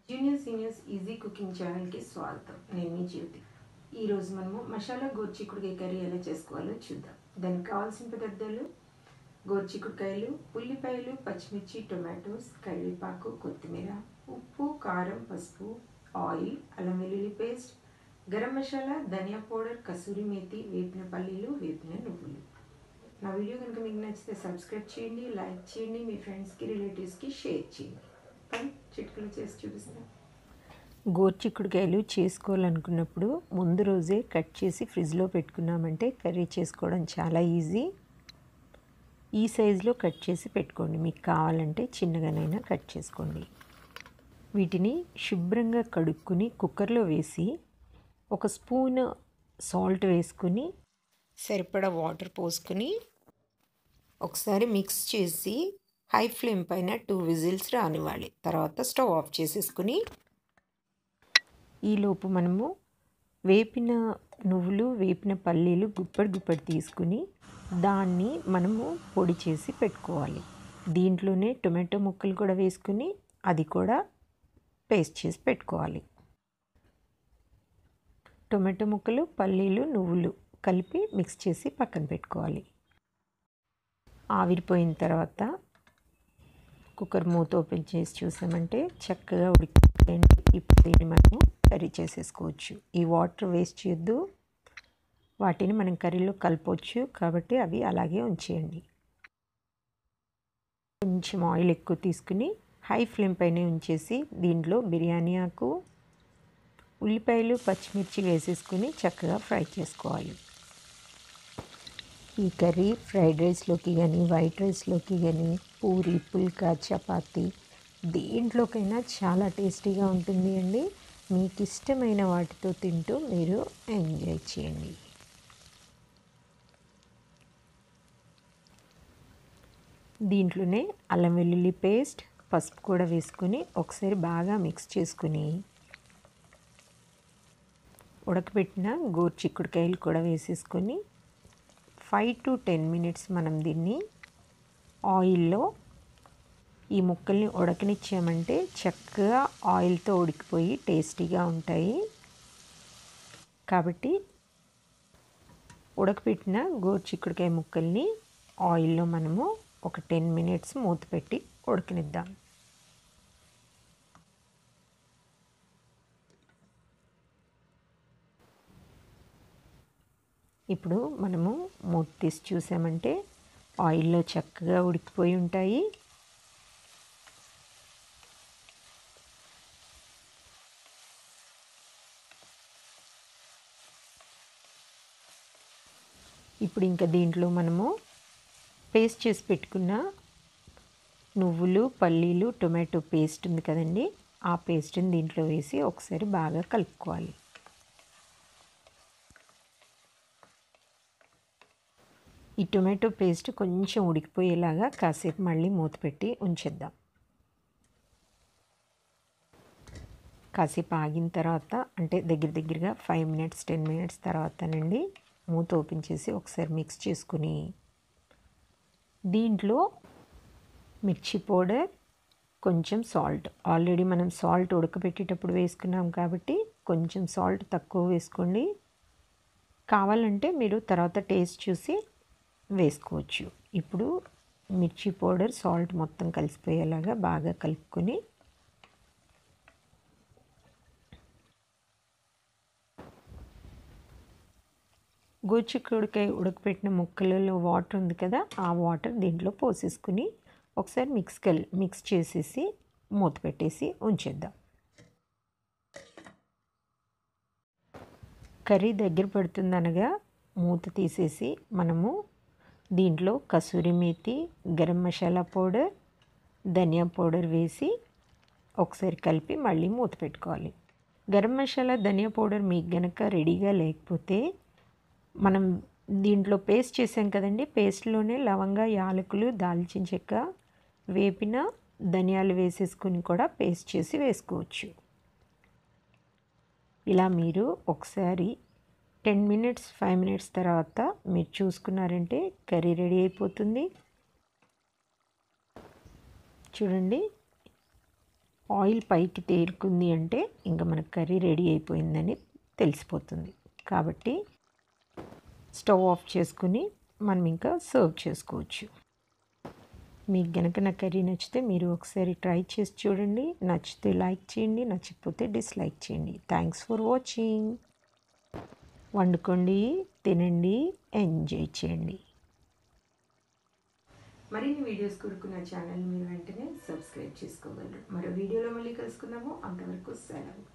junior seniors easy cooking ఛానల్కి స్వాగతం నేను మీ జ్యోతి ఈరోజు మనము మసాలా గోర్చిక్కుడుకాయ కర్రీ ఎలా చేసుకోవాలో చూద్దాం దానికి కావాల్సిన పదార్థాలు గోర్చిక్కుడుకాయలు ఉల్లిపాయలు పచ్చిమిర్చి టొమాటోస్ కరివేపాకు కొత్తిమీర ఉప్పు కారం పసుపు ఆయిల్ అల్లం వెల్లుల్లి పేస్ట్ గరం మసాలా ధనియా పౌడర్ కసూరి మేతి వేపిన పల్లీలు వేపిన నువ్వులు నా వీడియో కనుక మీకు నచ్చితే సబ్స్క్రైబ్ చేయండి లైక్ చేయండి మీ ఫ్రెండ్స్కి రిలేటివ్స్కి షేర్ చేయండి పని చిట్కలు చేసి చూపిస్తాను గోర్చిక్కుడుకాయలు చేసుకోవాలనుకున్నప్పుడు ముందు రోజే కట్ చేసి ఫ్రిడ్జ్లో పెట్టుకున్నామంటే కర్రీ చేసుకోవడం చాలా ఈజీ ఈ సైజులో కట్ చేసి పెట్టుకోండి మీకు కావాలంటే చిన్నగానైనా కట్ చేసుకోండి వీటిని శుభ్రంగా కడుక్కుని కుక్కర్లో వేసి ఒక స్పూన్ సాల్ట్ వేసుకుని సరిపడా వాటర్ పోసుకుని ఒకసారి మిక్స్ చేసి హై ఫ్లేమ్ పైన టూ విజిల్స్ రానివ్వాలి తర్వాత స్టవ్ ఆఫ్ చేసేసుకుని ఈలోపు మనము వేపిన నువ్వులు వేపిన పల్లీలు గుప్పడి గుప్పడి తీసుకుని దాన్ని మనము పొడి చేసి పెట్టుకోవాలి దీంట్లోనే టొమాటో ముక్కలు కూడా వేసుకుని అది కూడా పేస్ట్ చేసి పెట్టుకోవాలి టొమాటో ముక్కలు పల్లీలు నువ్వులు కలిపి మిక్స్ చేసి పక్కన పెట్టుకోవాలి ఆవిరిపోయిన తర్వాత కుక్కర్ మూత ఓపెన్ చేసి చూసామంటే చక్కగా ఉడికిపోయింది ఇప్పుడు దీన్ని మనము కర్రీ చేసేసుకోవచ్చు ఈ వాటర్ వేస్ట్ చేయొద్దు వాటిని మనం కర్రీలో కలపవచ్చు కాబట్టి అవి అలాగే ఉంచేయండి కొంచెం ఆయిల్ ఎక్కువ తీసుకుని హై ఫ్లేమ్ పైన ఉంచేసి దీంట్లో బిర్యానీ ఆకు ఉల్లిపాయలు పచ్చిమిర్చి వేసేసుకుని చక్కగా ఫ్రై చేసుకోవాలి ఈ కర్రీ ఫ్రైడ్ రైస్లోకి కానీ వైట్ రైస్లోకి కానీ పూరి పుల్కా చపాతి దేంట్లోకైనా చాలా టేస్టీగా ఉంటుంది అండి మీకు ఇష్టమైన వాటితో తింటూ మీరు ఎంజాయ్ చేయండి దీంట్లోనే అల్లం వెల్లుల్లి పేస్ట్ పసుపు కూడా వేసుకొని ఒకసారి బాగా మిక్స్ చేసుకుని ఉడకబెట్టిన గోరుచిక్కుడుకాయలు కూడా వేసేసుకొని ఫైవ్ టు టెన్ మినిట్స్ మనం దీన్ని ఆయిల్లో ఈ ముక్కల్ని ఉడకనిచ్చామంటే చక్కగా ఆయిల్తో ఉడికిపోయి టేస్టీగా ఉంటాయి కాబట్టి ఉడకపెట్టిన గోరుచిక్కుడుకాయ ముక్కల్ని ఆయిల్లో మనము ఒక టెన్ మినిట్స్ మూత పెట్టి ఉడకనిద్దాం ఇప్పుడు మనము మూత తీసి చూసామంటే ఆయిల్లో చక్కగా ఉడికిపోయి ఉంటాయి ఇప్పుడు ఇంకా దీంట్లో మనము పేస్ట్ చేసి పెట్టుకున్న నువ్వులు పల్లీలు టొమాటో పేస్ట్ ఉంది కదండి ఆ పేస్ట్ని దీంట్లో వేసి ఒకసారి బాగా కలుపుకోవాలి ఈ టొమాటో పేస్ట్ కొంచెం ఉడికిపోయేలాగా కాసేపు మళ్ళీ మూత పెట్టి ఉంచేద్దాం కాసేపు ఆగిన తర్వాత అంటే దగ్గర దగ్గరగా ఫైవ్ మినిట్స్ టెన్ మినిట్స్ తర్వాతనండి మూత ఓపెన్ చేసి ఒకసారి మిక్స్ చేసుకుని దీంట్లో మిర్చి పౌడర్ కొంచెం సాల్ట్ ఆల్రెడీ మనం సాల్ట్ ఉడకబెట్టేటప్పుడు వేసుకున్నాం కాబట్టి కొంచెం సాల్ట్ తక్కువ వేసుకోండి కావాలంటే మీరు తర్వాత టేస్ట్ చూసి వేసుకోవచ్చు ఇప్పుడు మిర్చి పౌడర్ సాల్ట్ మొత్తం కలిసిపోయేలాగా బాగా కలుపుకొని గోచిక్కుడికాయ ఉడకపెట్టిన ముక్కలలో వాటర్ ఉంది కదా ఆ వాటర్ దీంట్లో పోసేసుకుని ఒకసారి మిక్స్ కల్ మిక్స్ చేసేసి మూత పెట్టేసి ఉంచేద్దాం కర్రీ దగ్గర పడుతుందనగా మూత తీసేసి మనము దీంట్లో కసూరి మేతి గరం మసాలా పౌడర్ ధనియా పౌడర్ వేసి ఒకసారి కలిపి మళ్ళీ మూత పెట్టుకోవాలి గరం మసాలా ధనియా పౌడర్ మీకు గనక రెడీగా లేకపోతే మనం దీంట్లో పేస్ట్ చేసాం కదండి పేస్ట్లోనే లవంగా యాలకులు దాల్చిన చెక్క వేపిన ధనియాలు వేసేసుకుని కూడా పేస్ట్ చేసి వేసుకోవచ్చు ఇలా మీరు ఒకసారి టెన్ మినిట్స్ ఫైవ్ మినిట్స్ తర్వాత మీరు చూసుకున్నారంటే కర్రీ రెడీ అయిపోతుంది చూడండి ఆయిల్ పైకి తేరుకుంది అంటే ఇంకా మనకు కర్రీ రెడీ అయిపోయిందని తెలిసిపోతుంది కాబట్టి స్టవ్ ఆఫ్ చేసుకుని మనం ఇంకా సర్వ్ చేసుకోవచ్చు మీకు గనక నా కర్రీ నచ్చితే మీరు ఒకసారి ట్రై చేసి చూడండి నచ్చితే లైక్ చేయండి నచ్చకపోతే డిస్లైక్ చేయండి థ్యాంక్స్ ఫర్ వాచింగ్ వండుకోండి తినండి ఎంజాయ్ చేయండి మరిన్ని వీడియోస్ కొరకు నా ఛానల్ మీరు వెంటనే సబ్స్క్రైబ్ చేసుకోగలరు మరో వీడియోలో మళ్ళీ కలుసుకుందాము అంతవరకు సెలవు